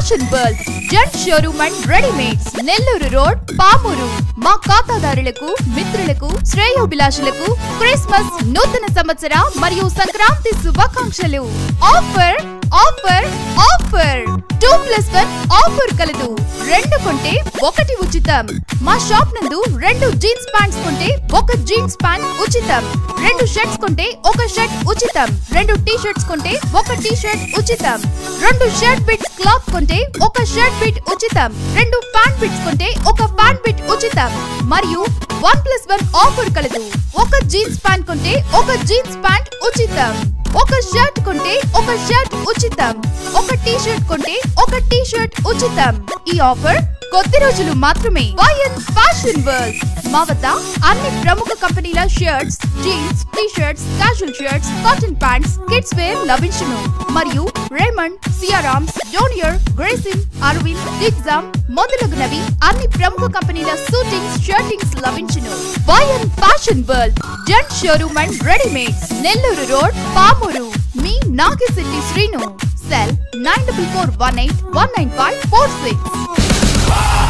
fashion world gent showroom and readymades Nellore road Pamuru మా ఖాతాదారులకు మిత్రులకు శ్రేయోభిలాషులకు క్రిస్మస్ నూతన సంవత్సర మరియు సంక్రాంతి శుభాకాంక్షలు offer offer offer two plus one offer కలదు రెండు కొంటే ఒకటి ఉచితం మా షాప్ నందు రెండు జీన్స్ ప్యాంట్స్ కొంటే ఒక జీన్స్ ప్యాంట్ ఉచితం రెండు షర్ట్స్ కొంటే ఒక షర్ట్ ఉచితం రెండు టీ షర్ట్స్ కొంటే ఒక టీ షర్ట్ ఉచితం రెండు షర్ట్ బిట్స్ క్లాత్ కొంటే ఒక షర్ట్ బిట్ ఉచితం రెండు ప్యాంట్ బిట్స్ కొంటే ఒక ప్యాంట్ బిట్ ఉచితం మరియు వన్ ప్లస్ వన్ ఆఫర్ కలదు ఒక జీన్స్ ప్యాంట్ కొంటే ఒక జీన్స్ ప్యాంట్ ఉచితం ఒక షర్ట్ కొంటే ఒక షర్ట్ ఉచితం ఒక టీ షర్ట్ కొంటే ఒక టీ షర్ట్ ఉచితం ఈ ఆఫర్ కొద్ది రోజులు మాత్రమే వైఎన్ ఫ్యాషన్ వరల్డ్ మా వద్ద అన్ని ప్రముఖ కంపెనీల shirts jeans T shirts casual shirts cotton pants kids wear లభించును మరియు రేమండ్ సియారామ్స్ జూనియర్ గ్రేసిన్ అరవింద్ దిగ్జామ్ మొదలగునవి అన్ని ప్రముఖ కంపెనీల షూటింగ్స్ షర్టింగ్స్ లభించును YN fashion world gent showroom and readymades Nellore road Pamuru మీ Nagasetti Srinu cell nine double four one eight one nine five four six